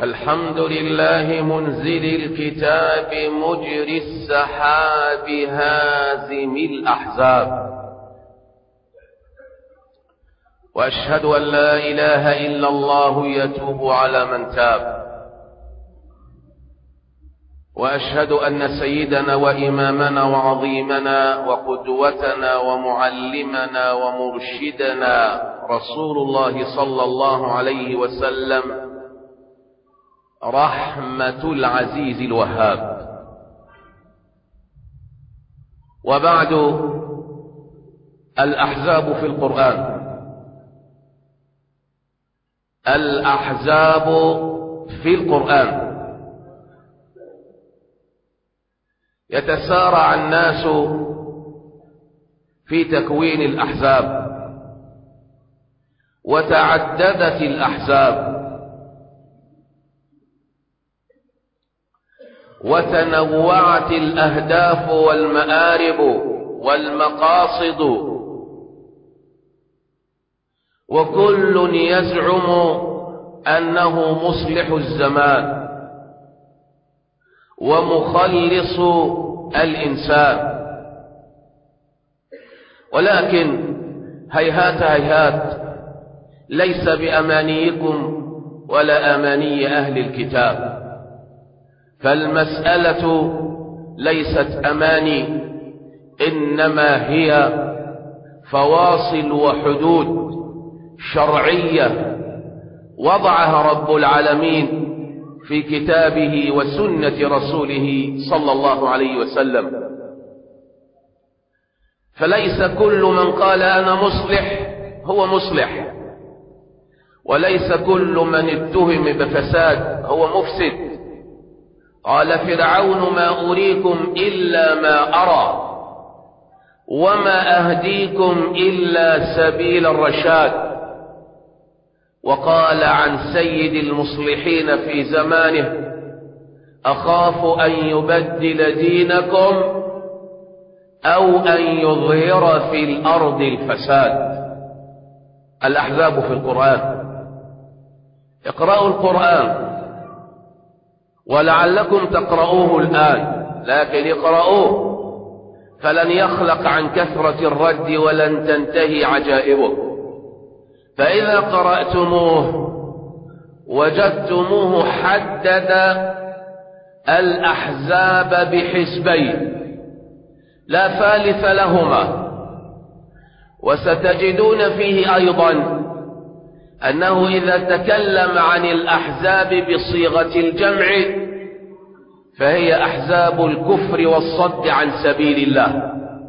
الحمد لله منزل الكتاب مجري السحاب هازم الأحزاب وأشهد أن لا إله إلا الله يتوب على من تاب وأشهد أن سيدنا وإمامنا وعظيمنا وقدوتنا ومعلمنا ومرشدنا رسول الله صلى الله عليه وسلم رحمة العزيز الوهاب وبعد الأحزاب في القرآن الأحزاب في القرآن يتسارع الناس في تكوين الأحزاب وتعددت الأحزاب وتنوعت الأهداف والمآرب والمقاصد وكل يزعم أنه مصلح الزمان ومخلص الإنسان ولكن هيهات هيهات ليس بأمانيكم ولا أماني أهل الكتاب فالمسألة ليست أماني إنما هي فواصل وحدود شرعية وضعها رب العالمين في كتابه وسنة رسوله صلى الله عليه وسلم فليس كل من قال أنا مصلح هو مصلح وليس كل من اتهم بفساد هو مفسد قال فرعون ما أريكم إلا ما أرى وما أهديكم إلا سبيل الرشاد وقال عن سيد المصلحين في زمانه أخاف أن يبدل دينكم أو أن يظهر في الأرض الفساد الأحزاب في القرآن اقرأوا القرآن ولعلكم تقرؤوه الآن لكن اقرؤوه فلن يخلق عن كثرة الرد ولن تنتهي عجائبه فإذا قرأتموه وجدتموه حدد الأحزاب بحزبين لا ثالث لهما وستجدون فيه أيضا أنه إذا تكلم عن الأحزاب بصيغة الجمع فهي أحزاب الكفر والصد عن سبيل الله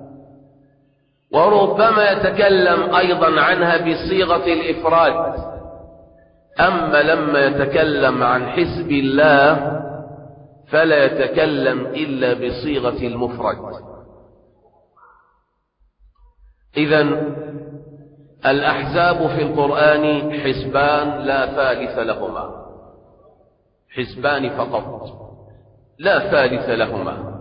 وربما يتكلم أيضا عنها بصيغة الإفراد أما لما يتكلم عن حزب الله فلا يتكلم إلا بصيغة المفرد إذا الأحزاب في القرآن حزبان لا ثالث لهما حزبان فقط لا ثالث لهما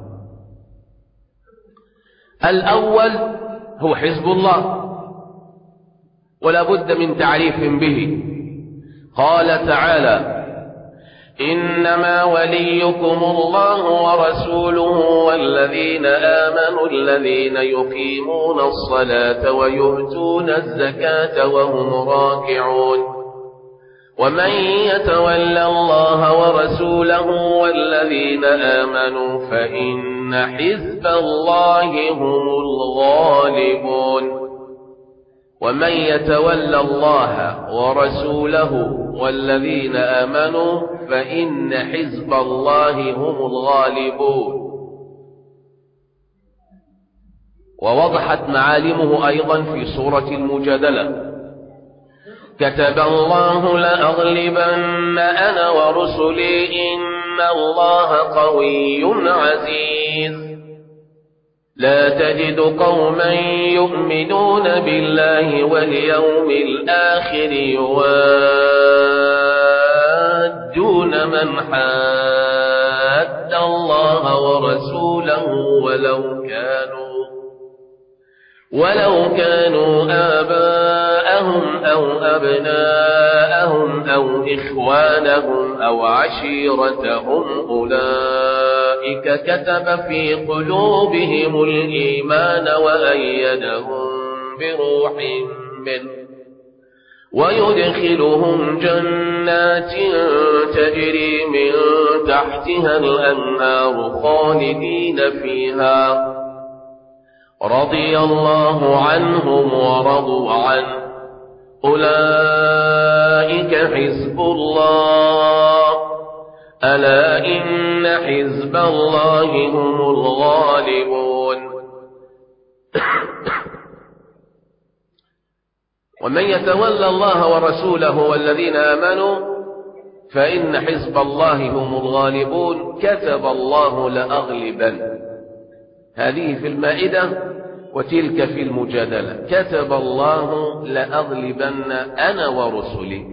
الأول هو حزب الله ولا بد من تعريف به قال تعالى إنما وليكم الله ورسوله والذين آمنوا الذين يقيمون الصلاة ويؤتون الزكاة وهم راكعون ومن يتولى الله ورسوله والذين آمنوا فإن حزب الله هم الغالبون ومن يتولى الله ورسوله والذين آمنوا فإن حزب الله هم الغالبون ووضحت معالمه أيضا في سورة المجادلة كتب الله لأغلبن أنا ورسلي إن الله قوي عزيز لا تجد قوما يؤمنون بالله واليوم الآخر يوادون من حاد الله ورسوله ولو كانوا ولو كانوا آباءهم آباءهم أو أبناءهم أو إخوانهم أو عشيرتهم أولئك كتب في قلوبهم الإيمان وأيدهم بروح منه ويدخلهم جنات تجري من تحتها الأنهار خالدين فيها رضي الله عنهم ورضوا عنه أولئك حزب الله ألا إن حزب الله هم الغالبون ومن يتولى الله ورسوله والذين آمنوا فإن حزب الله هم الغالبون كتب الله لأغلبن هذه في المائدة وتلك في المجادلة كتب الله لأغلبن أنا ورسلي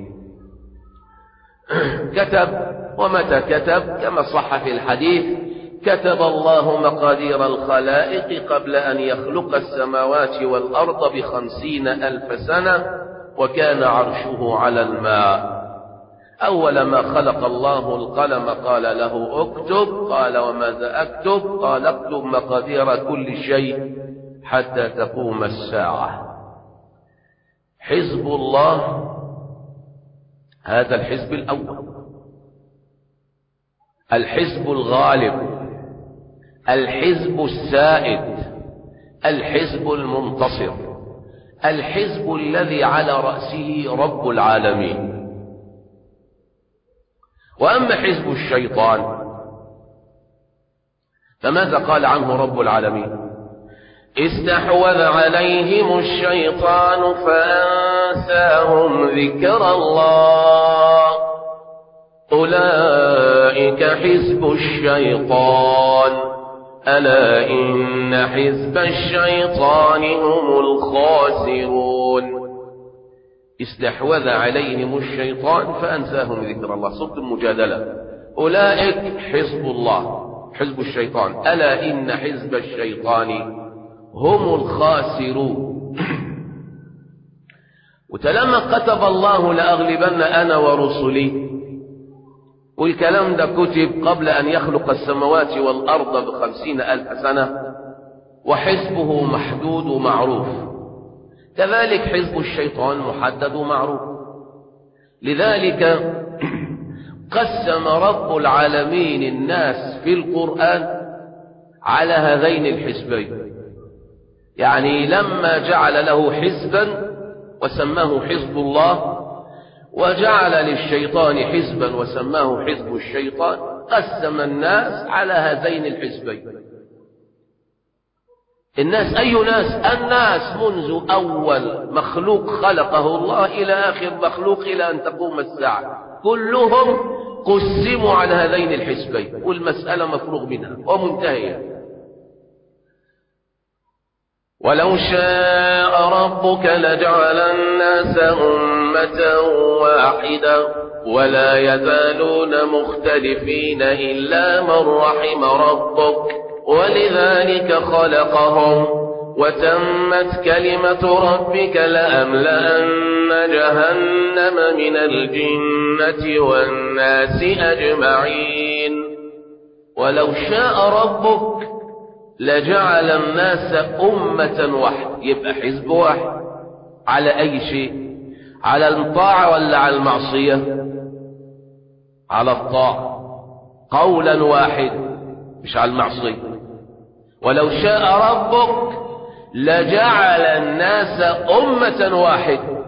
كتب ومتى كتب كما صح في الحديث كتب الله مقادير الخلائق قبل أن يخلق السماوات والأرض بخمسين ألف سنة وكان عرشه على الماء أول ما خلق الله القلم قال له اكتب قال وماذا أكتب قال اكتب مقادير كل شيء حتى تقوم الساعة حزب الله هذا الحزب الأول الحزب الغالب الحزب السائد الحزب المنتصر الحزب الذي على رأسه رب العالمين وأما حزب الشيطان فماذا قال عنه رب العالمين استحوذ عليهم الشيطان فأنساهم ذكر الله أولئك حزب الشيطان ألا إن حزب الشيطان هم الخاسرون استحوذ عليهم الشيطان فأنساهم ذكر الله صدق المجادلة أولئك حزب الله حزب الشيطان ألا إن حزب الشيطان هم الخاسرون وتلما كتب الله لأغلبن أنا ورسلي والكلام ده كتب قبل أن يخلق السماوات والأرض بخمسين ألف سنة وحزبه محدود ومعروف كذلك حزب الشيطان محدد ومعروف لذلك قسم رب العالمين الناس في القرآن على هذين الحزبين يعني لما جعل له حزبا وسماه حزب الله وجعل للشيطان حزبا وسماه حزب الشيطان قسم الناس على هذين الحزبين الناس أي ناس الناس منذ أول مخلوق خلقه الله إلى آخر مخلوق إلى أن تقوم الساعة كلهم قسموا على هذين الحزبين والمسألة مفروغ منها ومنتهية ولو شاء ربك لجعل الناس أمة واحدة ولا يزالون مختلفين إلا من رحم ربك ولذلك خلقهم وتمت كلمة ربك لأملأن جهنم من الجنة والناس أجمعين ولو شاء ربك لجعل الناس أمة واحدة يبقى حزب واحد على أي شيء على الطاعة ولا على المعصية على الطاعة قولا واحد مش على المعصية ولو شاء ربك لجعل الناس أمة واحدة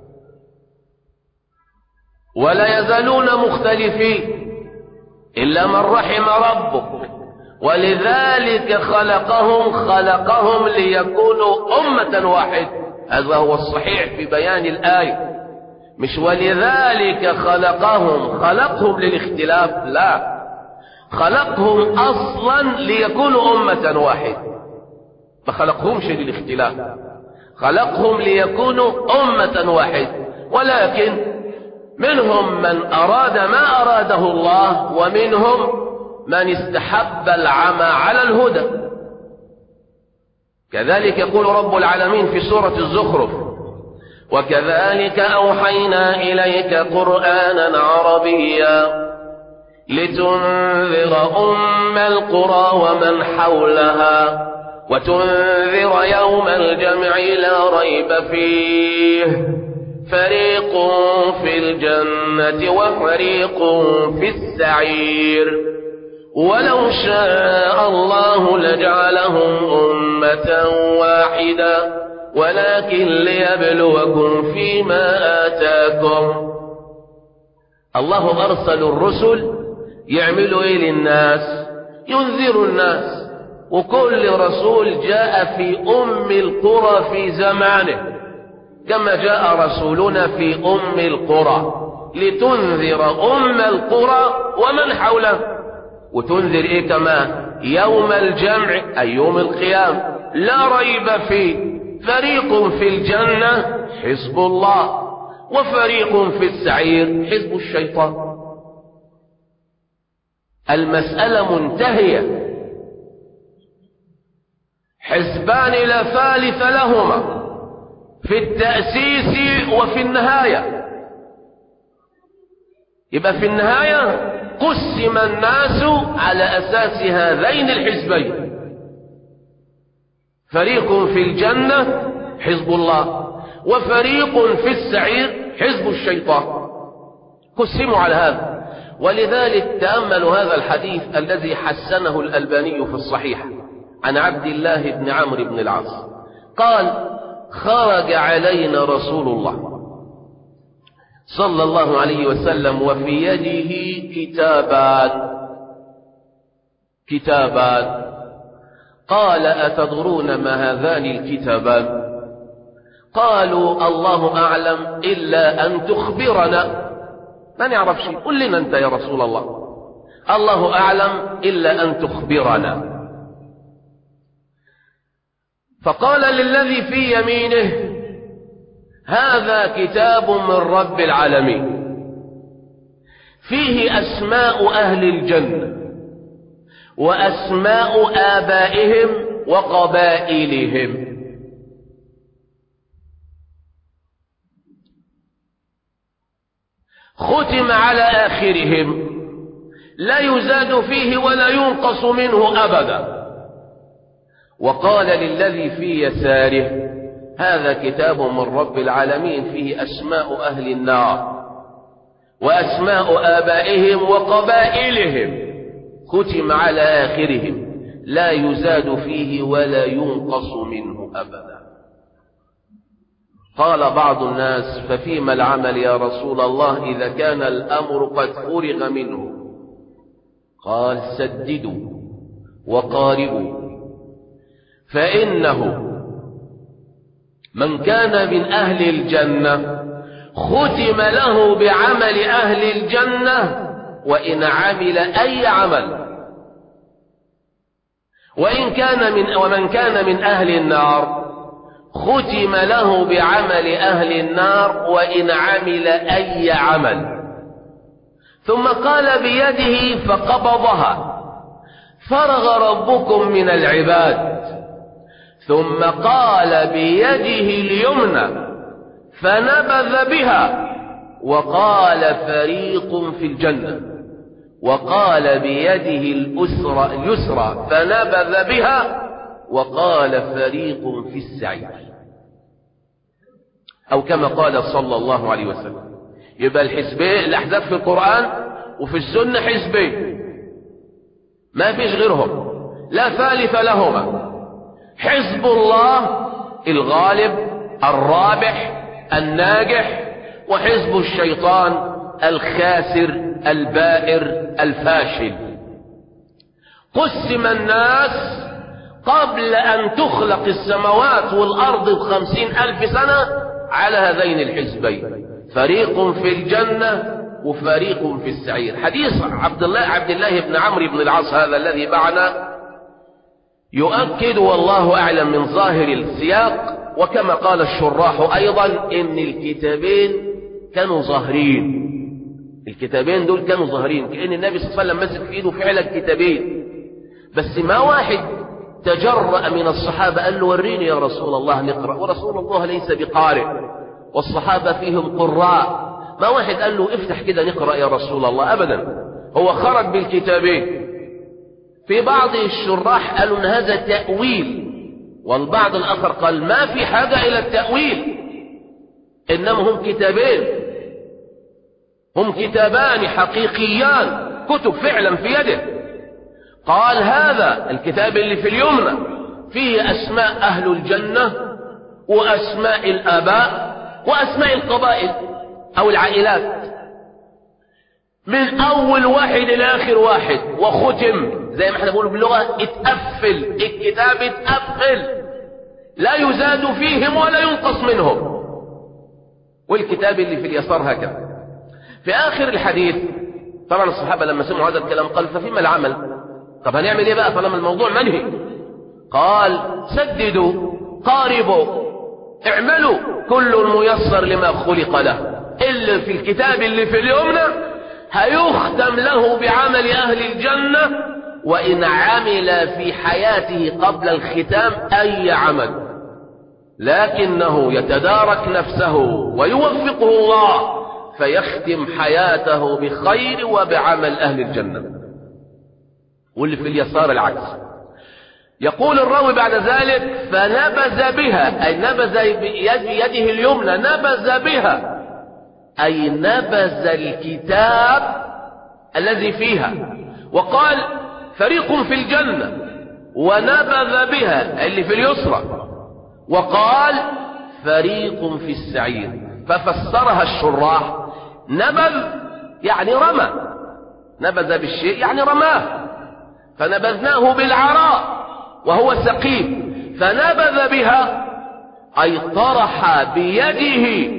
ولا يزالون مختلفين إلا من رحم ربك ولذلك خلقهم خلقهم ليكونوا أمة واحدة هذا هو الصحيح في بيان الآية مش ولذلك خلقهم خلقهم للاختلاف لا خلقهم أصلا ليكونوا أمة واحدة ما خلقهمش للاختلاف خلقهم ليكونوا أمة واحدة ولكن منهم من أراد ما أراده الله ومنهم من استحب العمى على الهدى كذلك يقول رب العالمين في سورة الزخرف وكذلك أوحينا إليك قرآنا عربيا لتنذر أم القرى ومن حولها وتنذر يوم الجمع لا ريب فيه فريق في الجنة وفريق في السعير ولو شاء الله لجعلهم أمة واحدة ولكن ليبلوكم فيما آتاكم الله أرسل الرسل يعملوا إيه للناس ينذروا الناس وكل رسول جاء في أم القرى في زمانه كما جاء رسولنا في أم القرى لتنذر أم القرى ومن حوله وتنذر إيه كمان يوم الجمع أي يوم القيام لا ريب فيه فريق في الجنة حزب الله وفريق في السعير حزب الشيطان المسألة منتهية حزبان لا ثالث لهما في التأسيس وفي النهاية يبقى في النهاية قسم الناس على أساس هذين الحزبين فريق في الجنة حزب الله وفريق في السعير حزب الشيطان قسموا على هذا ولذلك تأملوا هذا الحديث الذي حسنه الألباني في الصحيح عن عبد الله بن عمرو بن العاص قال خرج علينا رسول الله صلى الله عليه وسلم وفي يده كتابان كتابان قال أتدرون ما هذان الكتابان قالوا الله أعلم إلا أن تخبرنا ما نعرف شيء قل لنا أنت يا رسول الله الله أعلم إلا أن تخبرنا فقال للذي في يمينه هذا كتاب من رب العالمين فيه أسماء أهل الجنة وأسماء آبائهم وقبائلهم ختم على آخرهم لا يزاد فيه ولا ينقص منه أبدا وقال للذي في يساره هذا كتاب من رب العالمين فيه أسماء أهل النار وأسماء آبائهم وقبائلهم ختم على آخرهم لا يزاد فيه ولا ينقص منه أبدا قال بعض الناس ففيما العمل يا رسول الله إذا كان الأمر قد فرغ منه قال سددوا وقاربوا فإنه من كان من أهل الجنة ختم له بعمل أهل الجنة وإن عمل أي عمل وإن كان من ومن كان من أهل النار ختم له بعمل أهل النار وإن عمل أي عمل ثم قال بيده فقبضها فرغ ربكم من العباد ثم قال بيده اليمنى فنبذ بها وقال فريق في الجنة وقال بيده الأسرى اليسرى فنبذ بها وقال فريق في السعير أو كما قال صلى الله عليه وسلم يبقى الحزبين الأحزاب في القرآن وفي السنة حزبين ما فيش غيرهم لا ثالث لهما حزب الله الغالب الرابح الناجح وحزب الشيطان الخاسر البائر الفاشل قسم الناس قبل أن تخلق السماوات والأرض بخمسين ألف سنة على هذين الحزبين فريق في الجنة وفريق في السعير حديث عبد الله عبد الله بن عمرو بن العاص هذا الذي معنا يؤكد والله أعلم من ظاهر السياق وكما قال الشراح أيضا إن الكتابين كانوا ظاهرين الكتابين دول كانوا ظاهرين كأن النبي صلى الله عليه وسلم مسك في إيده فعلا كتابين بس ما واحد تجرأ من الصحابة قال له وريني يا رسول الله نقرأ ورسول الله ليس بقارئ والصحابة فيهم قراء ما واحد قال له افتح كده نقرأ يا رسول الله أبدا هو خرج بالكتابين في بعض الشراح قالوا ان هذا تأويل والبعض الآخر قال ما في حاجة إلى التأويل إنما هم كتابين هم كتابان حقيقيان كتب فعلا في يده قال هذا الكتاب اللي في اليمنى فيه أسماء أهل الجنة وأسماء الآباء وأسماء القبائل أو العائلات من أول واحد إلى آخر واحد وختم زي ما احنا بنقول باللغة اتقفل الكتاب اتقفل لا يزاد فيهم ولا ينقص منهم والكتاب اللي في اليسار هكذا في آخر الحديث طبعا الصحابة لما سمعوا هذا الكلام قال ففيما العمل طب هنعمل ايه بقى طالما الموضوع منهي قال سددوا قاربوا اعملوا كل ميسر لما خلق له اللي في الكتاب اللي في اليمنى هيختم له بعمل أهل الجنة وإن عمل في حياته قبل الختام أي عمل لكنه يتدارك نفسه ويوفقه الله فيختم حياته بخير وبعمل أهل الجنة واللي في اليسار العكس يقول الراوي بعد ذلك فنبذ بها أي نبذ بيده اليمنى نبذ بها أي نبذ الكتاب الذي فيها وقال فريق في الجنة ونبذ بها اللي في اليسرى وقال فريق في السعير ففسرها الشراح نبذ يعني رمى نبذ بالشيء يعني رماه فنبذناه بالعراء وهو سقيم فنبذ بها أي طرح بيده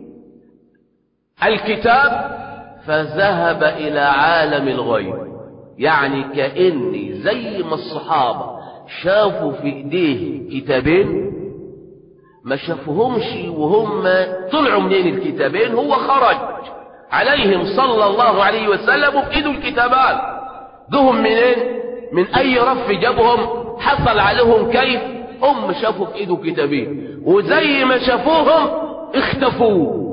الكتاب فذهب إلى عالم الغيب يعني كأني زي ما الصحابة شافوا في ايديه كتابين ما شافوهمش وهم طلعوا منين الكتابين هو خرج عليهم صلى الله عليه وسلم وفي ايده الكتابان جهم منين من اي رف جابهم حصل عليهم كيف هم شافوا في ايده كتابين وزي ما شافوهم اختفوا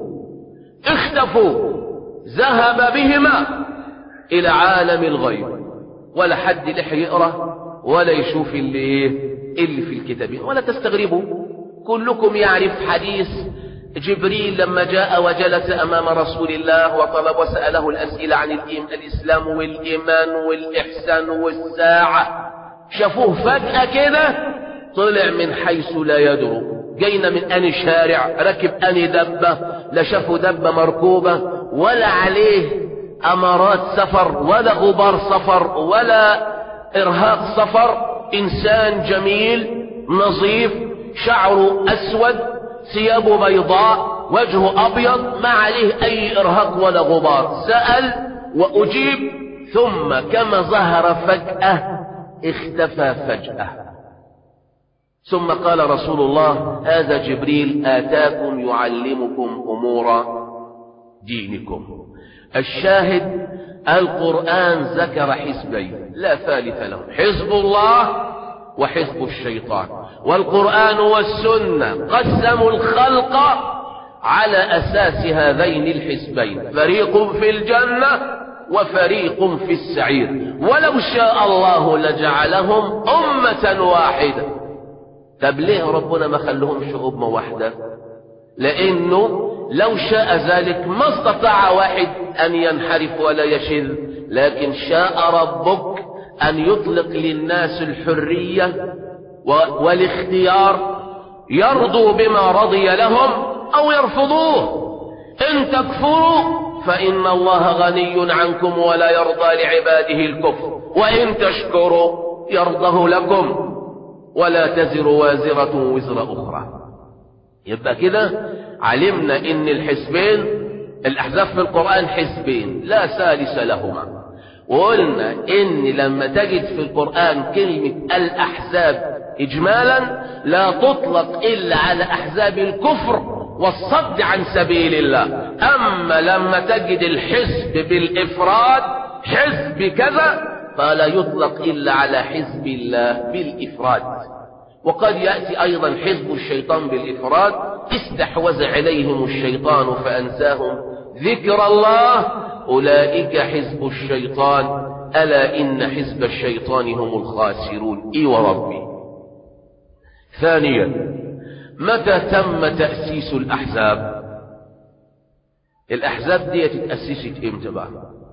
اختفوا ذهب بهما الى عالم الغيب ولا حد لح يقرا ولا يشوف اللي ايه اللي في الكتابين ولا تستغربوا كلكم يعرف حديث جبريل لما جاء وجلس امام رسول الله وطلب وساله الاسئله عن الاسلام والايمان والاحسان والساعه شافوه فجاه كده طلع من حيث لا يدروا جينا من أني شارع ركب أني دبة لا شافوا دبة مركوبة ولا عليه أمارات سفر ولا غبار سفر ولا إرهاق سفر إنسان جميل نظيف شعره أسود ثيابه بيضاء وجهه أبيض ما عليه أي إرهاق ولا غبار سأل وأجيب ثم كما ظهر فجأة اختفى فجأة ثم قال رسول الله هذا جبريل آتاكم يعلمكم أمور دينكم الشاهد القرآن ذكر حزبين لا ثالث لهم حزب الله وحزب الشيطان والقرآن والسنة قسموا الخلق على أساس هذين الحزبين فريق في الجنة وفريق في السعير ولو شاء الله لجعلهم أمة واحدة طب ليه ربنا ما خلهم أمة واحدة لأنه لو شاء ذلك ما استطاع واحد أن ينحرف ولا يشذ لكن شاء ربك أن يطلق للناس الحرية والاختيار يرضوا بما رضي لهم أو يرفضوه إن تكفروا فإن الله غني عنكم ولا يرضى لعباده الكفر وإن تشكروا يرضه لكم ولا تزر وازرة وزر أخرى يبقى كده علمنا إن الحزبين الأحزاب في القرآن حزبين لا ثالث لهما وقلنا إن لما تجد في القرآن كلمة الأحزاب إجمالا لا تطلق إلا على أحزاب الكفر والصد عن سبيل الله أما لما تجد الحزب بالإفراد حزب كذا فلا يطلق إلا على حزب الله بالإفراد وقد يأتي أيضا حزب الشيطان بالإفراد استحوذ عليهم الشيطان فأنساهم ذكر الله أولئك حزب الشيطان ألا إن حزب الشيطان هم الخاسرون إي وربي ثانيا متى تم تأسيس الأحزاب الأحزاب دي اتأسست امتى بقى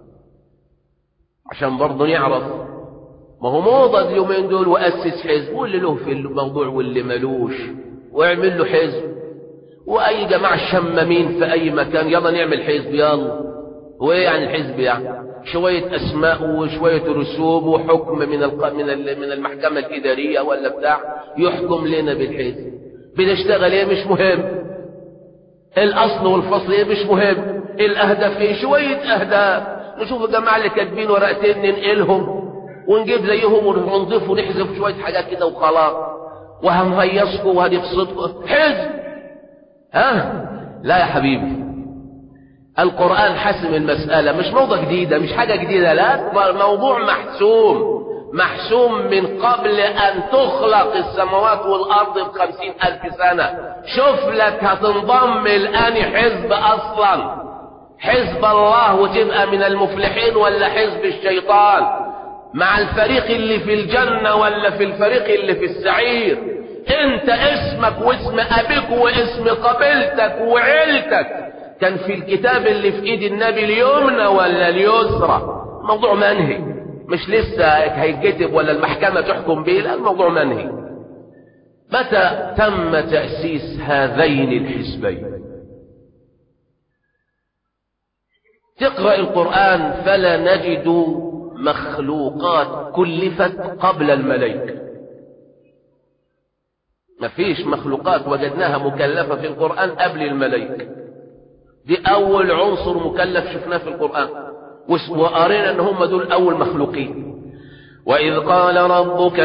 عشان برضه نعرف ما هو موضة اليومين دول وأسس حزب واللي له في الموضوع واللي ملوش واعمل له حزب وأي جماعة شمامين في أي مكان يلا نعمل حزب يلا هو ايه يعني الحزب يعني شوية أسماء وشوية رسوم وحكم من الق... من ال... من المحكمة الإدارية ولا بتاع يحكم لنا بالحزب بنشتغل ايه مش مهم الأصل والفصل ايه مش مهم الأهداف ايه شوية أهداف نشوف الجماعة اللي كاتبين ورقتين ننقلهم ونجيب زيهم ونضيف ونحذف شوية حاجات كده وخلاص وهنهيصكم وهنبسطكم حزب ها لا يا حبيبي القرآن حسم المسألة مش موضة جديدة مش حاجة جديدة لا موضوع محسوم محسوم من قبل أن تخلق السماوات والأرض بخمسين ألف سنة شوف لك هتنضم الآن حزب أصلا حزب الله وتبقى من المفلحين ولا حزب الشيطان مع الفريق اللي في الجنة ولا في الفريق اللي في السعير انت اسمك واسم ابيك واسم قبيلتك وعيلتك كان في الكتاب اللي في ايد النبي اليمنى ولا اليسرى موضوع منهي مش لسه هيتكتب ولا المحكمة تحكم به لا الموضوع منهي متى تم تأسيس هذين الحزبين تقرأ القرآن فلا نجد مخلوقات كلفت قبل الملائكة مفيش مخلوقات وجدناها مكلفة في القرآن قبل الملائكة دي أول عنصر مكلف شفناه في القرآن وقرينا أن هم دول أول مخلوقين وإذ قال ربك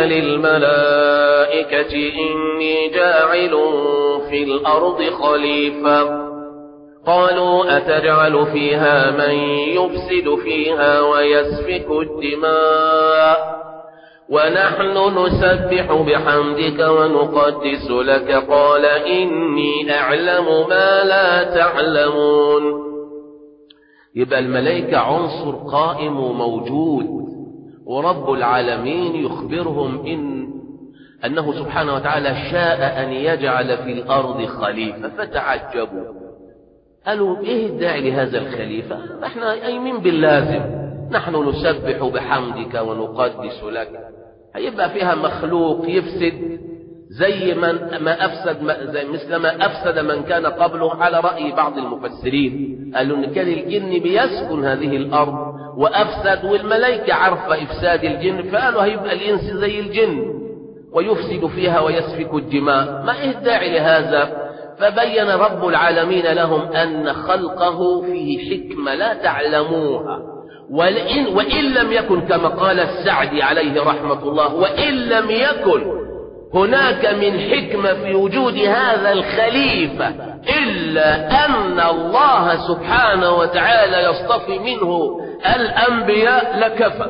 للملائكة إني جاعل في الأرض خليفة قالوا أتجعل فيها من يفسد فيها ويسفك الدماء ونحن نسبح بحمدك ونقدس لك قال إني أعلم ما لا تعلمون يبقى الملائكة عنصر قائم وموجود ورب العالمين يخبرهم إن أنه سبحانه وتعالى شاء أن يجعل في الأرض خليفة فتعجبوا قالوا إيه الداعي لهذا الخليفة احنا قايمين باللازم نحن نسبح بحمدك ونقدس لك هيبقى فيها مخلوق يفسد زي من ما أفسد ما زي مثل ما أفسد من كان قبله على رأي بعض المفسرين قالوا إن كان الجن بيسكن هذه الأرض وأفسد والملائكة عارفة إفساد الجن فقالوا هيبقى الإنس زي الجن ويفسد فيها ويسفك الدماء ما إيه الداعي لهذا فبين رب العالمين لهم أن خلقه فيه حكمة لا تعلموها وإن, وإن لم يكن كما قال السعدي عليه رحمة الله وإن لم يكن هناك من حكمة في وجود هذا الخليفة إلا أن الله سبحانه وتعالى يصطفي منه الأنبياء لكفى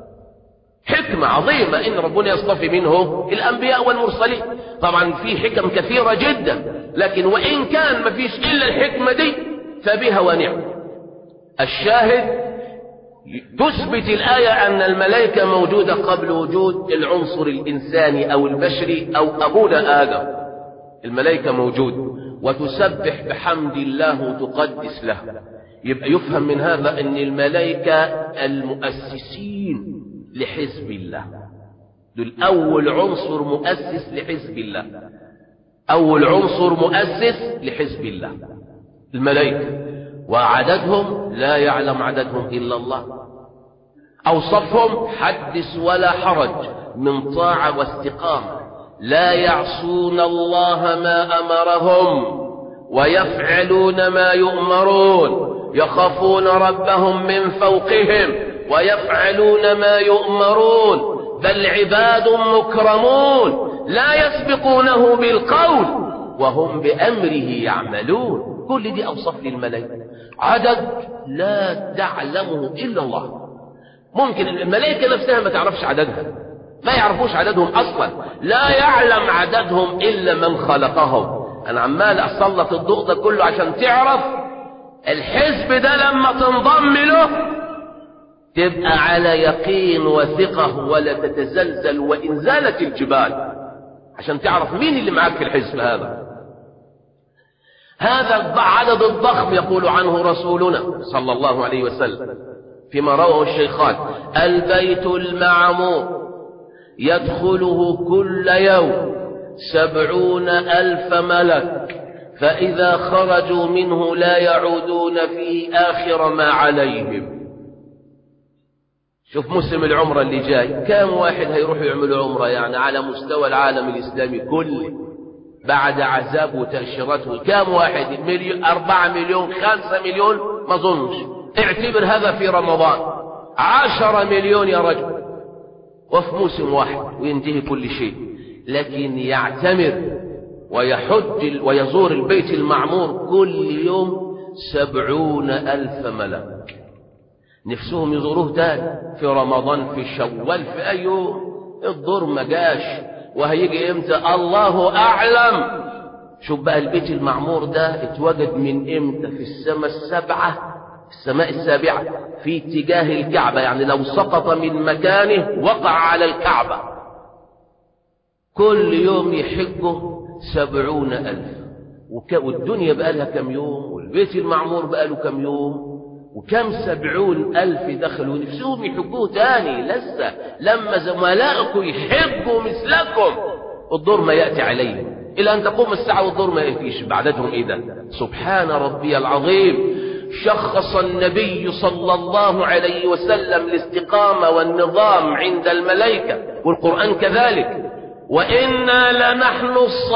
حكمة عظيمة إن ربنا يصطفي منه الأنبياء والمرسلين طبعا في حكم كثيرة جدا لكن وإن كان ما فيش إلا الحكمة دي فبها ونعم الشاهد تثبت الآية أن الملائكة موجودة قبل وجود العنصر الإنساني أو البشري أو أبونا آدم الملائكة موجود وتسبح بحمد الله وتقدس له يبقى يفهم من هذا أن الملائكة المؤسسين لحزب الله دول أول عنصر مؤسس لحزب الله أول عنصر مؤسس لحزب الله الملائكة وعددهم لا يعلم عددهم إلا الله أوصفهم حدث ولا حرج من طاعة واستقامة لا يعصون الله ما أمرهم ويفعلون ما يؤمرون يخافون ربهم من فوقهم ويفعلون ما يؤمرون بل عباد مكرمون لا يسبقونه بالقول وهم بأمره يعملون كل دي أوصاف للملائكة عدد لا تعلمه إلا الله ممكن الملائكة نفسها ما تعرفش عددها ما يعرفوش عددهم أصلا لا يعلم عددهم إلا من خلقهم انا عمال اسلط الضوء ده كله عشان تعرف الحزب ده لما تنضم له تبقى على يقين وثقة ولا تتزلزل وإن زالت الجبال عشان تعرف مين اللي معاك في الحزب هذا هذا العدد الضخم يقول عنه رسولنا صلى الله عليه وسلم فيما رواه الشيخان البيت المعمور يدخله كل يوم سبعون ألف ملك فإذا خرجوا منه لا يعودون فيه آخر ما عليهم شوف موسم العمرة اللي جاي كم واحد هيروح يعمل عمرة يعني على مستوى العالم الإسلامي كله بعد عذاب وتأشيراته كم واحد مليون أربعة مليون خمسة مليون ما ظنش اعتبر هذا في رمضان عشرة مليون يا رجل وفي موسم واحد وينتهي كل شيء لكن يعتمر ويحج ويزور البيت المعمور كل يوم سبعون ألف ملك نفسهم يزوروه تاني في رمضان في شوال في أي يوم الدور ما جاش وهيجي امتى الله أعلم شوف بقى البيت المعمور ده اتوجد من امتى في السماء السبعة السماء السابعة في اتجاه الكعبة يعني لو سقط من مكانه وقع على الكعبة كل يوم يحجه سبعون ألف والدنيا بقى لها كم يوم والبيت المعمور بقى له كم يوم وكم سبعون ألف دخلوا نفسهم يحجوه تاني لسه لما زملائكم يحجوا مثلكم الدور ما يأتي عليهم إلى أن تقوم الساعة والدور ما يأتيش بعدتهم إيه ده سبحان ربي العظيم شخص النبي صلى الله عليه وسلم الاستقامة والنظام عند الملائكة والقرآن كذلك وإنا لنحن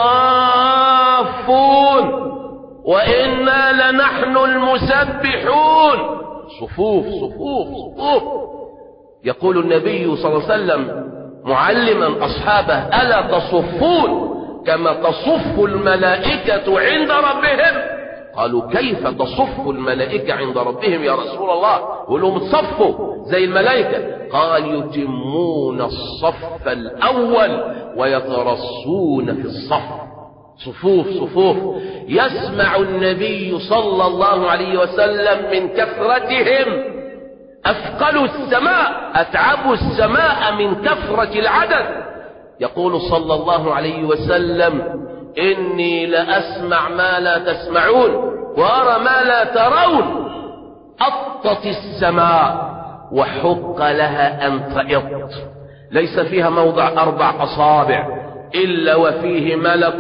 الصافون وإنا لنحن المسبحون صفوف صفوف صفوف يقول النبي صلى الله عليه وسلم معلما أصحابه ألا تصفون كما تصف الملائكة عند ربهم قالوا كيف تصف الملائكة عند ربهم يا رسول الله ولهم تصفوا زي الملائكة قال يتمون الصف الأول ويترصون في الصف صفوف صفوف يسمع النبي صلى الله عليه وسلم من كثرتهم أثقلوا السماء أتعبوا السماء من كثرة العدد يقول صلى الله عليه وسلم إني لأسمع ما لا تسمعون وأرى ما لا ترون أطت السماء وحق لها أن تئط ليس فيها موضع أربع أصابع إلا وفيه ملك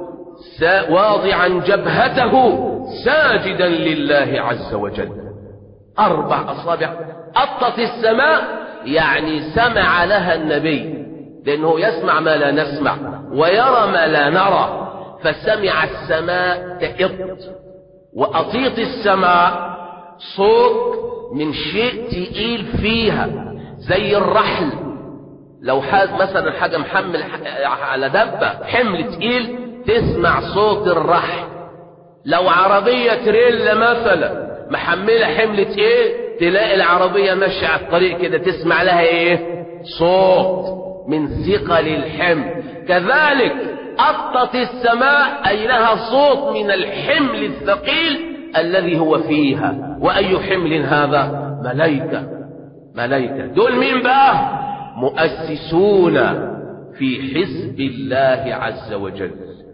واضعا جبهته ساجدا لله عز وجل أربع أصابع أطت السماء يعني سمع لها النبي لأنه يسمع ما لا نسمع ويرى ما لا نرى فسمع السماء تئط وأطيط السماء صوت من شيء تقيل فيها زي الرحل لو حاج مثلا حاجة محمل على دبة حمل تقيل تسمع صوت الرحل لو عربية تريلا مثلا محملة حمل تقيل تلاقي العربية ماشية على الطريق كده تسمع لها ايه صوت من ثقل الحمل كذلك أطت السماء أي لها صوت من الحمل الثقيل الذي هو فيها وأي حمل هذا ملائكة ملائكة دول مين بقى مؤسسون في حزب الله عز وجل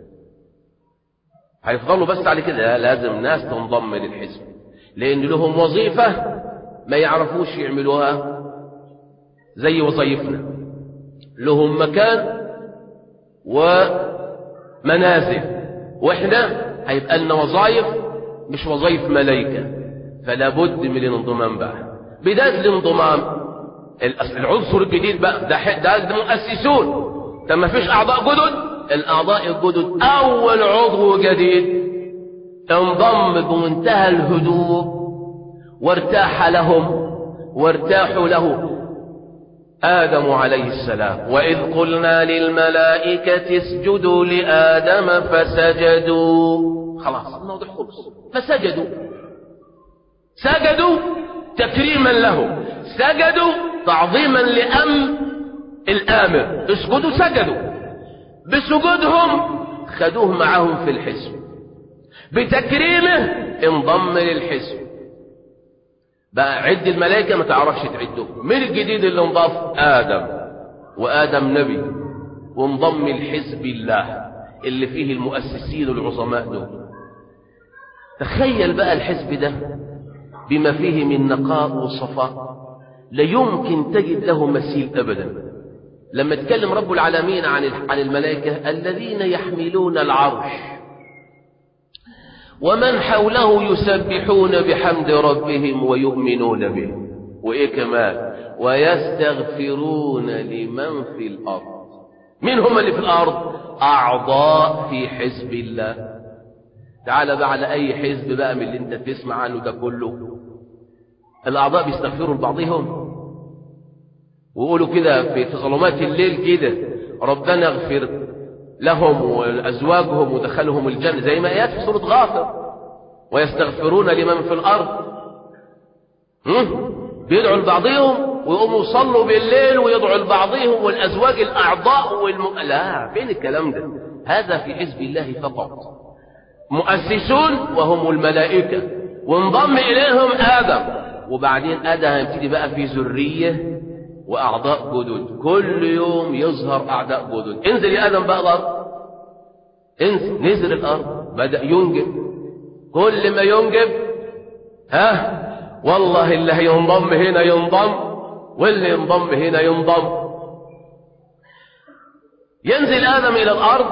هيفضلوا بس على كده لازم ناس تنضم للحزب لأن لهم وظيفة ما يعرفوش يعملوها زي وظيفنا لهم مكان ومنازل واحنا هيبقى لنا وظائف مش وظائف ملائكة فلا بد من الانضمام بقى بداية الانضمام العنصر الجديد بقى ده ده, ده مؤسسون ده ما فيش اعضاء جدد الاعضاء الجدد اول عضو جديد انضم بمنتهى الهدوء وارتاح لهم وارتاحوا له آدم عليه السلام وإذ قلنا للملائكة اسجدوا لآدم فسجدوا خلاص الموضوع خلص فسجدوا سجدوا تكريما له سجدوا تعظيما لأمر الآمر اسجدوا سجدوا بسجودهم خدوه معاهم في الحزب بتكريمه انضم للحزب بقى عد الملائكة ما تعرفش تعدهم مين الجديد اللي انضاف آدم وآدم نبي وانضم لحزب الله اللي فيه المؤسسين العظماء دول تخيل بقى الحزب ده بما فيه من نقاء وصفاء لا يمكن تجد له مثيل أبدا لما تكلم رب العالمين عن عن الملائكة الذين يحملون العرش ومن حوله يسبحون بحمد ربهم ويؤمنون به وإيه كمان ويستغفرون لمن في الأرض من هم اللي في الأرض أعضاء في حزب الله تعال بقى على أي حزب بقى من اللي أنت تسمع عنه ده كله الأعضاء بيستغفروا لبعضهم ويقولوا كده في ظلمات الليل كده ربنا اغفر لهم وأزواجهم ودخلهم الجنة زي ما آيات في سورة غافر ويستغفرون لمن في الأرض هم؟ بيدعوا لبعضهم ويقوموا يصلوا بالليل ويدعوا لبعضهم والأزواج الأعضاء والم... لا فين الكلام ده هذا في حزب الله فقط مؤسسون وهم الملائكة وانضم إليهم آدم وبعدين آدم هيبتدي بقى في ذرية وأعضاء جدد كل يوم يظهر أعداء جدد انزل يا آدم بقى الأرض انزل نزل الأرض بدأ ينجب كل ما ينجب ها والله اللي هينضم هنا ينضم واللي ينضم هنا ينضم ينزل آدم إلى الأرض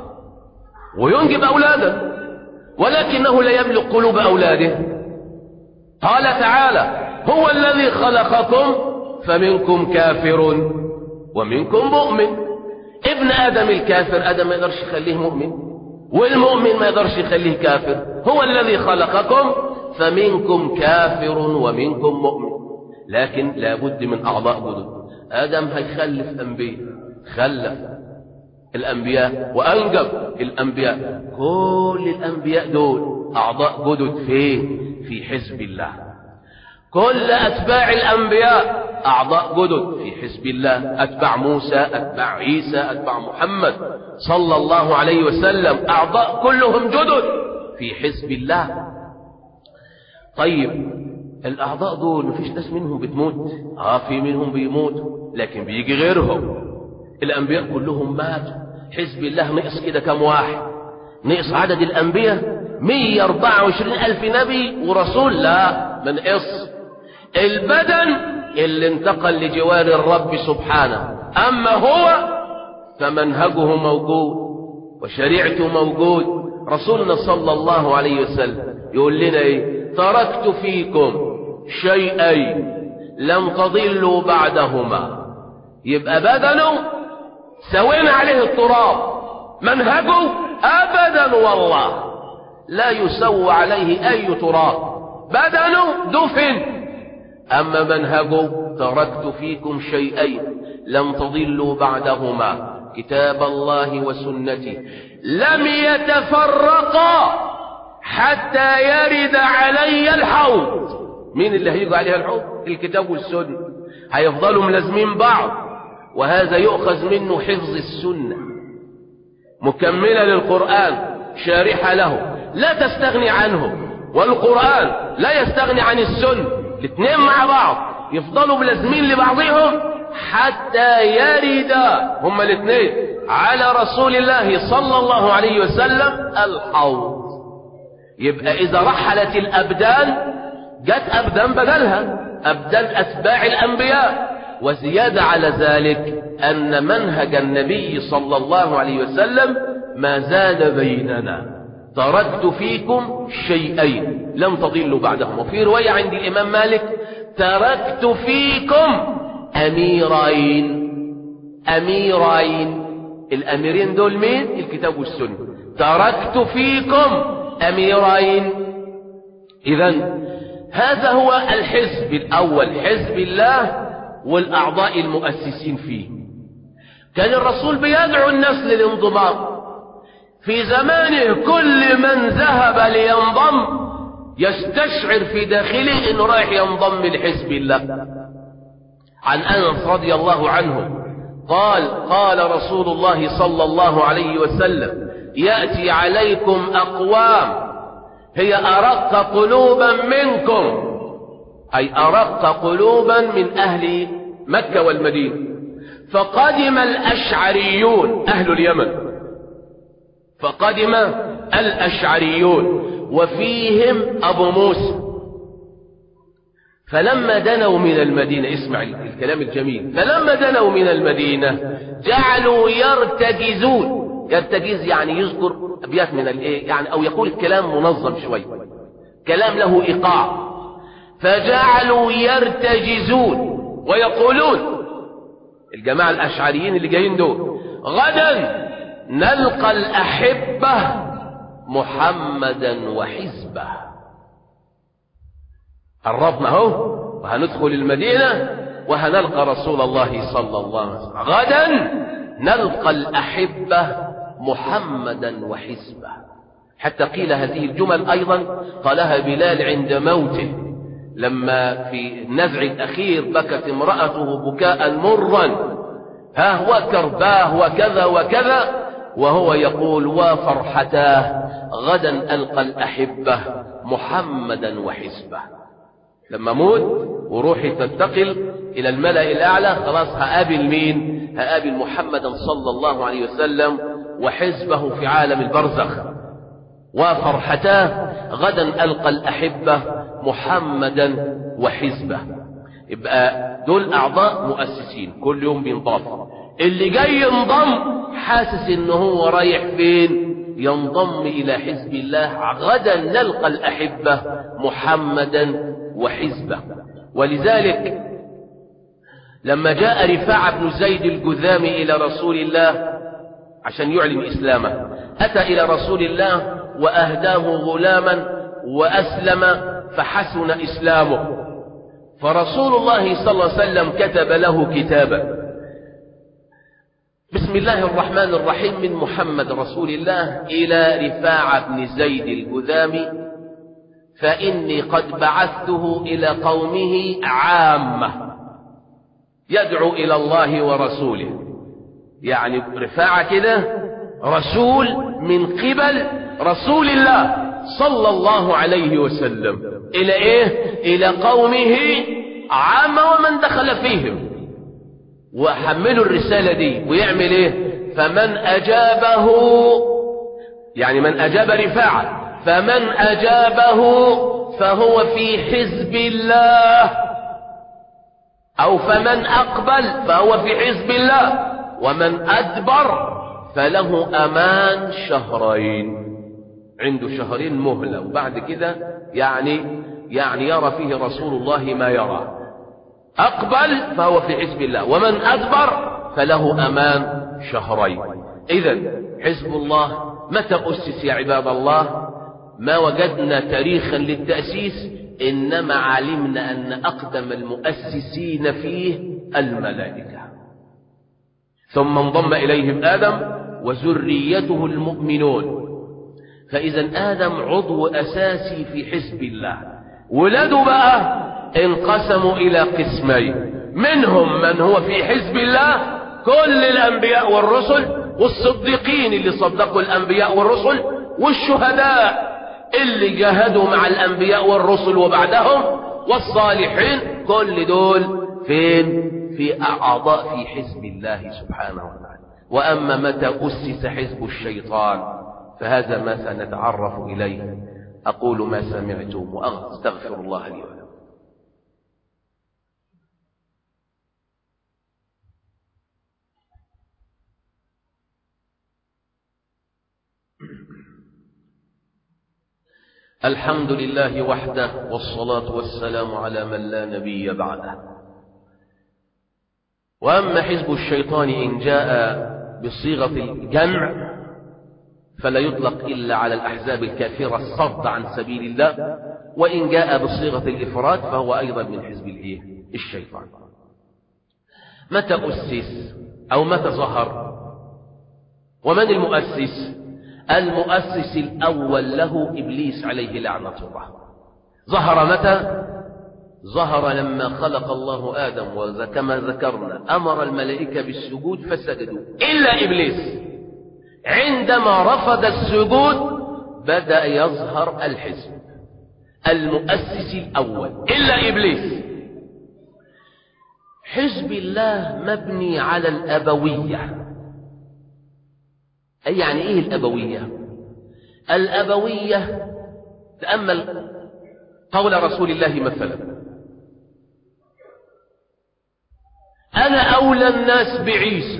وينجب أولادا ولكنه لا يملك قلوب أولاده قال تعالى هو الذي خلقكم فمنكم كافر ومنكم مؤمن ابن آدم الكافر آدم ما يقدرش يخليه مؤمن والمؤمن ما يقدرش يخليه كافر هو الذي خلقكم فمنكم كافر ومنكم مؤمن لكن لابد من أعضاء جدد آدم هيخلف أنبياء خلف الأنبياء وأنجب الأنبياء كل الأنبياء دول أعضاء جدد فين في حزب الله كل أتباع الأنبياء أعضاء جدد في حزب الله أتباع موسى أتباع عيسى أتباع محمد صلى الله عليه وسلم أعضاء كلهم جدد في حزب الله طيب الأعضاء دول مفيش ناس منهم بتموت آه في منهم بيموتوا لكن بيجي غيرهم الأنبياء كلهم ماتوا حزب الله نقص كده كم واحد نقص عدد الأنبياء 124 ألف نبي ورسول لا ما نقص البدن اللي انتقل لجوار الرب سبحانه أما هو فمنهجه موجود وشريعته موجود رسولنا صلى الله عليه وسلم يقول لنا ايه تركت فيكم شيئين لم تضلوا بعدهما يبقى بدنه سوينا عليه التراب منهجه ابدا والله لا يسوى عليه اي تراب بدنه دفن اما منهجه تركت فيكم شيئين لم تضلوا بعدهما كتاب الله وسنتي لم يتفرقا حتى يرد علي الحوض مين اللي هيجوا عليها الحوض الكتاب والسنة هيفضلوا ملازمين بعض وهذا يؤخذ منه حفظ السنة مكملة للقرآن شارحة له لا تستغني عنه والقرآن لا يستغني عن السنة الاثنين مع بعض يفضلوا ملازمين لبعضهم حتى يرد هما الاثنين على رسول الله صلى الله عليه وسلم الحوض يبقى إذا رحلت الأبدان جت أبدان بدلها أبدان أتباع الأنبياء وزيادة على ذلك أن منهج النبي صلى الله عليه وسلم ما زال بيننا تركت فيكم شيئين لم تضلوا بعدهم وفي رواية عند الإمام مالك تركت فيكم أميرين أميرين الأميرين دول مين الكتاب والسنة تركت فيكم أميرين إذا هذا هو الحزب الأول حزب الله والأعضاء المؤسسين فيه كان الرسول بيدعو الناس للانضمام في زمانه كل من ذهب لينضم يستشعر في داخله انه رايح ينضم لحزب الله عن انس رضي الله عنه قال قال رسول الله صلى الله عليه وسلم يأتي عليكم أقوام هي أرق قلوبا منكم أي أرق قلوبا من أهل مكة والمدينة فقدم الأشعريون أهل اليمن فقدم الأشعريون وفيهم أبو موسى فلما دنوا من المدينة اسمع الكلام الجميل فلما دنوا من المدينة جعلوا يرتجزون يرتجز يعني يذكر أبيات من الايه يعني أو يقول الكلام منظم شوي كلام له إيقاع فجعلوا يرتجزون ويقولون الجماعة الأشعريين اللي جايين دول غدا نلقى الأحبة محمدا وحزبه قربنا اهو وهندخل المدينة وهنلقى رسول الله صلى الله عليه وسلم غدا نلقى الأحبة محمدا وحزبه حتى قيل هذه الجمل أيضا قالها بلال عند موته لما في النزع الأخير بكت امرأته بكاء مرا ها وكرباه وكذا وكذا وهو يقول وفرحتاه غدا ألقى الأحبة محمدا وحزبه لما موت وروحي تنتقل إلى الملأ الأعلى خلاص هقابل مين هقابل محمدا صلى الله عليه وسلم وحزبه في عالم البرزخ وفرحتاه غدا ألقى الأحبة محمدا وحزبه يبقى دول أعضاء مؤسسين كل يوم بينضاف اللي جاي ينضم حاسس ان هو رايح فين ينضم إلى حزب الله غدا نلقى الأحبة محمدا وحزبه ولذلك لما جاء رفاعة بن زيد الجذامي إلى رسول الله عشان يعلن إسلامه أتى إلى رسول الله وأهداه غلاما وأسلم فحسن إسلامه فرسول الله صلى الله عليه وسلم كتب له كتابا بسم الله الرحمن الرحيم من محمد رسول الله إلى رفاعة بن زيد الجذامي فإني قد بعثته إلى قومه عامة يدعو إلى الله ورسوله يعني رفاعة كده رسول من قبل رسول الله صلى الله عليه وسلم إلى إيه؟ إلى قومه عامة ومن دخل فيهم وحملوا الرسالة دي ويعمل إيه؟ فمن أجابه يعني من أجاب رفاعة فمن أجابه فهو في حزب الله أو فمن أقبل فهو في حزب الله ومن أدبر فله أمان شهرين عنده شهرين مهلة وبعد كده يعني يعني يرى فيه رسول الله ما يرى أقبل فهو في حزب الله ومن أدبر فله أمان شهرين إذا حزب الله متى أسس يا عباد الله ما وجدنا تاريخا للتأسيس إنما علمنا أن أقدم المؤسسين فيه الملائكة ثم انضم إليهم آدم وذريته المؤمنون فإذا آدم عضو أساسي في حزب الله ولاده بقى انقسموا إلى قسمين منهم من هو في حزب الله كل الأنبياء والرسل والصديقين اللي صدقوا الأنبياء والرسل والشهداء اللي جاهدوا مع الأنبياء والرسل وبعدهم والصالحين كل دول فين في أعضاء في حزب الله سبحانه وتعالى وأما متى أسس حزب الشيطان فهذا ما سنتعرف إليه أقول ما سمعتم وأستغفر الله لي ولكم الحمد لله وحده والصلاة والسلام على من لا نبي بعده وأما حزب الشيطان إن جاء بصيغة الجمع فلا يطلق إلا على الأحزاب الكافرة الصد عن سبيل الله وإن جاء بصيغة الإفراد فهو أيضا من حزب الإيه؟ الشيطان متى أسس أو متى ظهر ومن المؤسس المؤسس الأول له إبليس عليه لعنة الله ظهر متى ظهر لما خلق الله آدم وكما ذكرنا أمر الملائكة بالسجود فسجدوا إلا إبليس عندما رفض السجود بدأ يظهر الحزب المؤسس الأول إلا إبليس حزب الله مبني على الأبوية أي يعني إيه الأبوية الأبوية تأمل قول رسول الله مثلا أنا أولى الناس بعيسى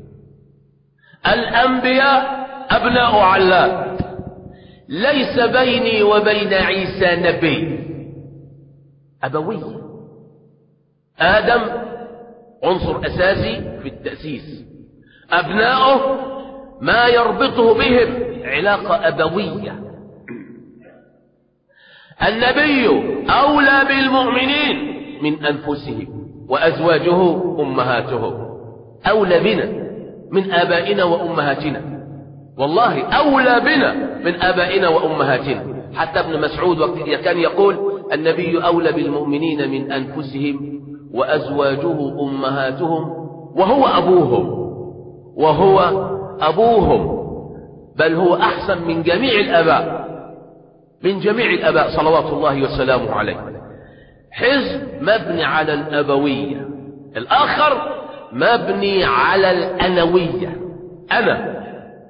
الأنبياء أبناء علات ليس بيني وبين عيسى نبي أبوية آدم عنصر أساسي في التأسيس أبناؤه ما يربطه بهم علاقة أبوية النبي أولى بالمؤمنين من أنفسهم وأزواجه أمهاته أولى بنا من آبائنا وأمهاتنا والله أولى بنا من آبائنا وأمهاتنا حتى ابن مسعود كان يقول النبي أولى بالمؤمنين من أنفسهم وأزواجه أمهاتهم وهو أبوهم وهو أبوهم بل هو أحسن من جميع الآباء من جميع الآباء صلوات الله وسلامه عليه حزب مبني على الأبوية الآخر مبني على الأنوية أنا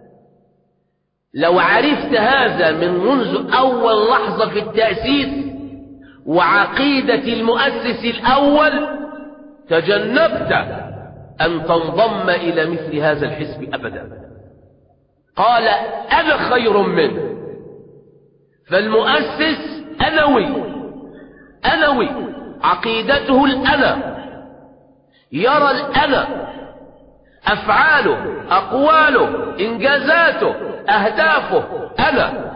لو عرفت هذا من منذ أول لحظة في التأسيس وعقيدة المؤسس الأول تجنبت أن تنضم إلى مثل هذا الحزب أبدا قال أنا خير منه فالمؤسس أنوي أنوي عقيدته الأنا يرى الأنا أفعاله أقواله إنجازاته أهدافه أنا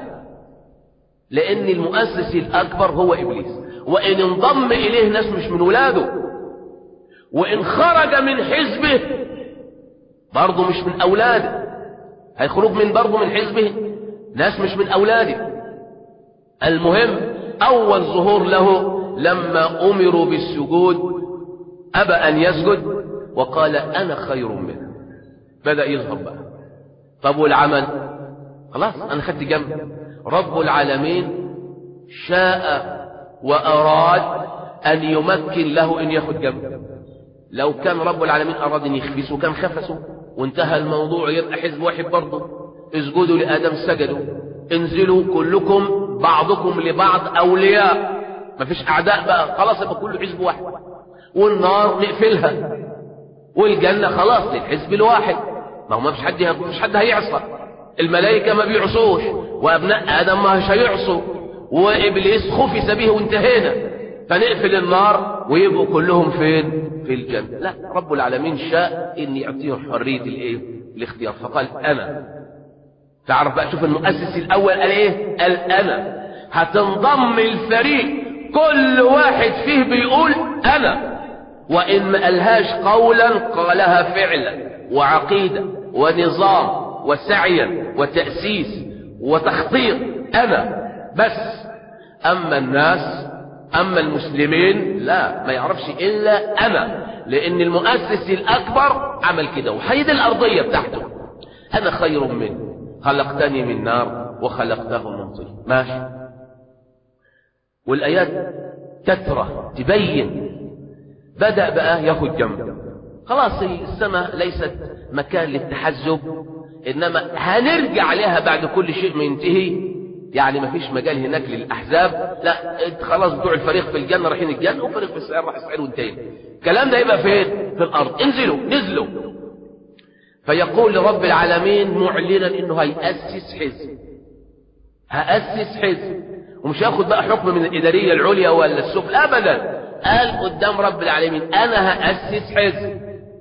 لأن المؤسس الأكبر هو إبليس وإن انضم إليه ناس مش من ولاده وإن خرج من حزبه برضه مش من أولاده هيخرج من برضه من حزبه ناس مش من أولاده المهم أول ظهور له لما أمروا بالسجود أبى أن يسجد وقال أنا خير منه بدأ يظهر بقى طب والعمل خلاص أنا خدت جنب رب العالمين شاء وأراد أن يمكن له أن ياخد جنب لو كان رب العالمين أراد أن يخفسه كان خفسه وانتهى الموضوع يبقى حزب واحد برضه اسجدوا لآدم سجدوا انزلوا كلكم بعضكم لبعض أولياء مفيش أعداء بقى خلاص يبقى كله حزب واحد والنار نقفلها والجنة خلاص للحزب الواحد ما هو ما فيش حد مش حد هيعصى الملائكة ما بيعصوش وأبناء آدم ما مش هيعصوا وإبليس خفس به وانتهينا فنقفل النار ويبقوا كلهم فين في الجنة لا رب العالمين شاء ان يعطيهم حرية الايه الاختيار فقال انا تعرف بقى شوف المؤسس الاول قال ايه قال انا هتنضم الفريق كل واحد فيه بيقول انا وان ما قالهاش قولا قالها فعلا وعقيدة ونظام وسعيا وتأسيس وتخطيط انا بس اما الناس أما المسلمين لا ما يعرفش إلا أنا لأن المؤسس الأكبر عمل كده وحيد الأرضية بتاعته أنا خير منه خلقتني من نار وخلقته من طين ماشي والآيات تترى تبين بدأ بقى ياخد جنب خلاص السماء ليست مكان للتحزب إنما هنرجع لها بعد كل شيء ما ينتهي يعني ما فيش مجال هناك للأحزاب لا انت خلاص بتوع الفريق في الجنة رايحين الجنة وفريق في السعير راح السعير وانتهينا الكلام ده يبقى فين في الأرض انزلوا نزلوا فيقول لرب العالمين معلنا انه هيأسس حزب هأسس حزب ومش هاخد بقى حكم من الإدارية العليا ولا السفل أبدا قال قدام رب العالمين أنا هأسس حزب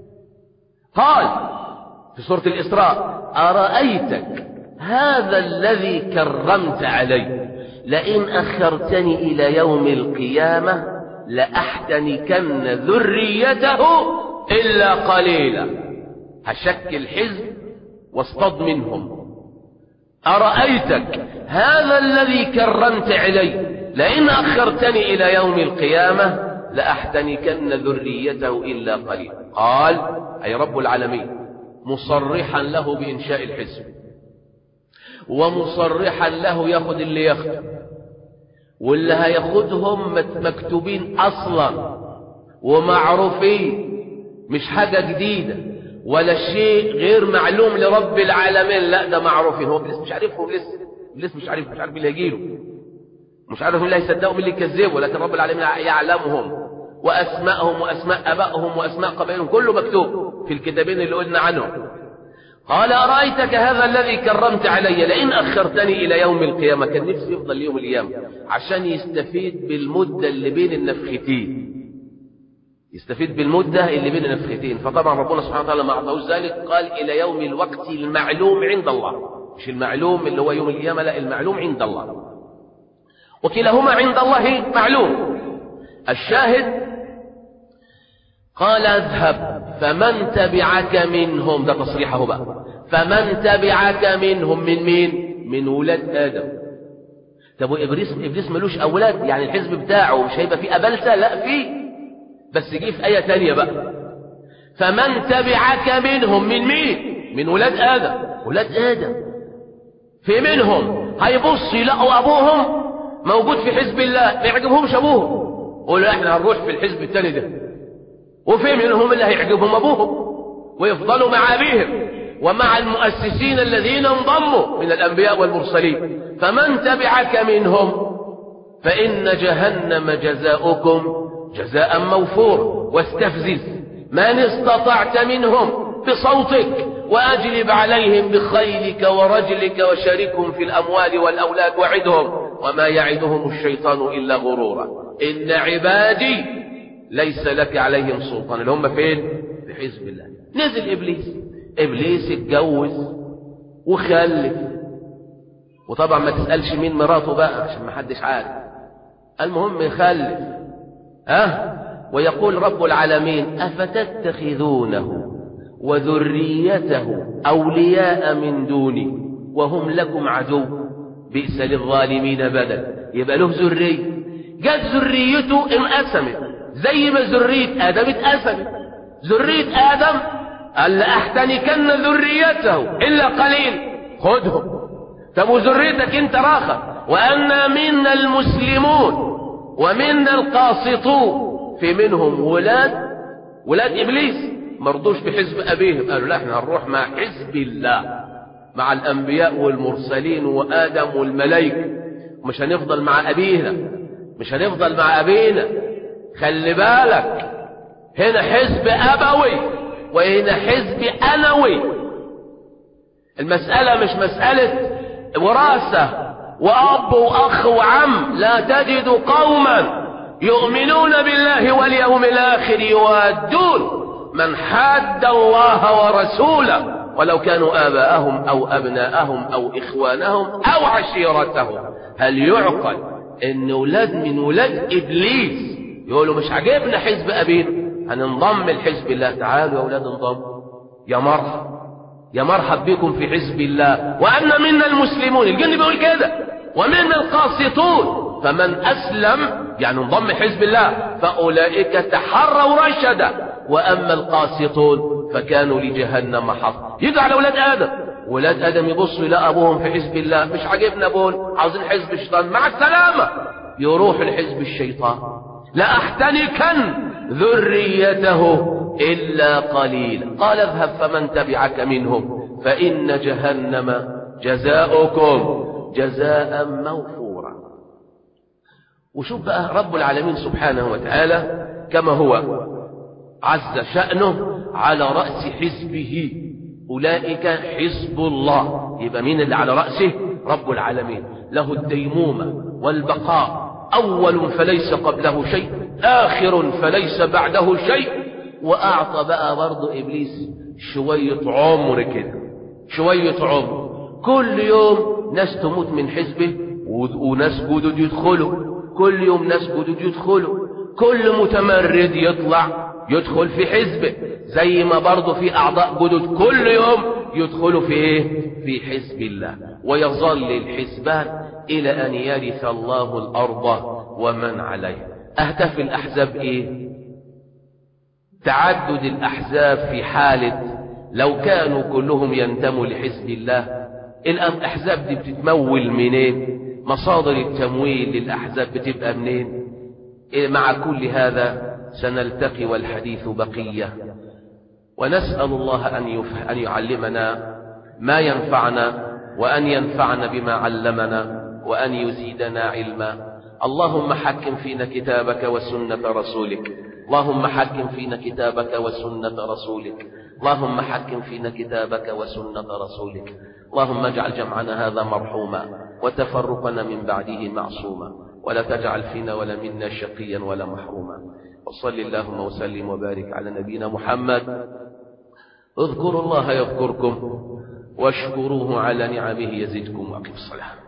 قال في سورة الإسراء أرأيتك هذا الذي كرمت علي لئن أخرتني إلى يوم القيامة لأحتنكن ذريته إلا قليلا هشكل حزب واصطد منهم أرأيتك هذا الذي كرمت علي لئن أخرتني إلى يوم القيامة لأحتنكن ذريته إلا قليل قال أي رب العالمين مصرحا له بإنشاء الحزب ومصرحا له ياخد اللي ياخده واللي هياخدهم مكتوبين أصلا ومعروفين مش حاجة جديدة ولا شيء غير معلوم لرب العالمين لا ده معروفين هو لسه مش عارفهم لسه لسه مش عارف مش عارف مين اللي هيجيله مش عارف مين اللي هيصدقوا مين اللي يكذبوا لكن رب العالمين يعلمهم وأسماءهم وأسماء أبائهم وأسماء قبائلهم كله مكتوب في الكتابين اللي قلنا عنهم قال أرأيتك هذا الذي كرمت علي لئن أخرتني إلى يوم القيامة كان نفسي يفضل يوم القيامة عشان يستفيد بالمدة اللي بين النفختين يستفيد بالمدة اللي بين النفختين فطبعا ربنا سبحانه وتعالى ما أعطاهوش ذلك قال إلى يوم الوقت المعلوم عند الله مش المعلوم اللي هو يوم القيامة لا المعلوم عند الله وكلاهما عند الله معلوم الشاهد قال اذهب فمن تبعك منهم ده تصريحه بقى فمن تبعك منهم من مين من ولاد آدم طب وإبليس إبليس ملوش أولاد يعني الحزب بتاعه مش هيبقى فيه أبلسة لا فيه بس جه في آية تانية بقى فمن تبعك منهم من مين من ولاد آدم ولاد آدم في منهم هيبص يلاقوا أبوهم موجود في حزب الله ما يعجبهمش أبوهم قولوا احنا هنروح في الحزب التاني ده وفي منهم اللي هيعجبهم أبوهم ويفضلوا مع أبيهم ومع المؤسسين الذين انضموا من الأنبياء والمرسلين فمن تبعك منهم فإن جهنم جزاؤكم جزاء موفور واستفزز من استطعت منهم بصوتك وأجلب عليهم بخيلك ورجلك وشاركهم في الأموال والأولاد وعدهم وما يعدهم الشيطان إلا غرورا إن عبادي ليس لك عليهم سلطان اللي هم فين في حزب الله نزل إبليس إبليس اتجوز وخلف وطبعا ما تسألش مين مراته بقى عشان ما حدش عارف المهم يخلف ها ويقول رب العالمين أفتتخذونه وذريته أولياء من دوني وهم لكم عدو بئس للظالمين بدل يبقى له ذرية جت ذريته انقسمت زي ما ذرية آدم اتقسمت ذرية آدم قال لأحتنكن ذريته إلا قليل خدهم طب وذريتك انت راخة وأنا منا المسلمون ومنا القاسطون في منهم ولاد ولاد إبليس مرضوش بحزب أبيهم قالوا لا احنا هنروح مع حزب الله مع الأنبياء والمرسلين وآدم والملائكة مش هنفضل مع أبينا مش هنفضل مع أبينا خلي بالك هنا حزب أبوي وهنا حزب أنوي المسألة مش مسألة وراثة وأب وأخ وعم لا تجد قوما يؤمنون بالله واليوم الآخر يوادون من حاد الله ورسوله ولو كانوا آباءهم أو أبناءهم أو إخوانهم أو عشيرتهم هل يعقل إن ولاد من ولاد إبليس يقولوا مش عجبنا حزب أبينا هننضم لحزب الله تعالوا يا أولاد انضم يا مرحب يا مرحب بكم في حزب الله وأن منا المسلمون الجن بيقول كده ومنا القاسطون فمن أسلم يعني انضم حزب الله فأولئك تحروا رشدا وأما القاسطون فكانوا لجهنم حظ يجي على أولاد آدم ولاد آدم يبصوا إلى أبوهم في حزب الله مش عاجبنا أبوهم عاوزين حزب الشيطان مع السلامة يروح لحزب الشيطان لأحتنكن ذريته إلا قليلا قال اذهب فمن تبعك منهم فإن جهنم جزاؤكم جزاء موفورا وشوف بقى رب العالمين سبحانه وتعالى كما هو عز شأنه على رأس حزبه أولئك حزب الله يبقى مين اللي على رأسه رب العالمين له الديمومة والبقاء أول فليس قبله شيء آخر فليس بعده شيء وأعطى بقى برضه إبليس شوية عمر كده شوية عمر كل يوم ناس تموت من حزبه وناس جدد يدخلوا كل يوم ناس جدد يدخلوا كل متمرد يطلع يدخل في حزبه زي ما برضه في أعضاء جدد كل يوم يدخل في إيه؟ في حزب الله ويظل الحزبان إلى أن يرث الله الأرض ومن عليها أهداف الأحزاب إيه تعدد الأحزاب في حالة لو كانوا كلهم ينتموا لحزب الله الأحزاب دي بتتمول منين مصادر التمويل للأحزاب بتبقى منين مع كل هذا سنلتقي والحديث بقية ونسأل الله أن, يف... أن يعلمنا ما ينفعنا وأن ينفعنا بما علمنا وأن يزيدنا علما اللهم حكم فينا كتابك وسنة رسولك اللهم حكم فينا كتابك وسنة رسولك اللهم حكم فينا كتابك وسنة رسولك اللهم اجعل جمعنا هذا مرحوما وتفرقنا من بعده معصوما ولا تجعل فينا ولا منا شقيا ولا محروما وصل اللهم وسلم وبارك على نبينا محمد اذكروا الله يذكركم واشكروه على نعمه يزدكم واقم الصلاه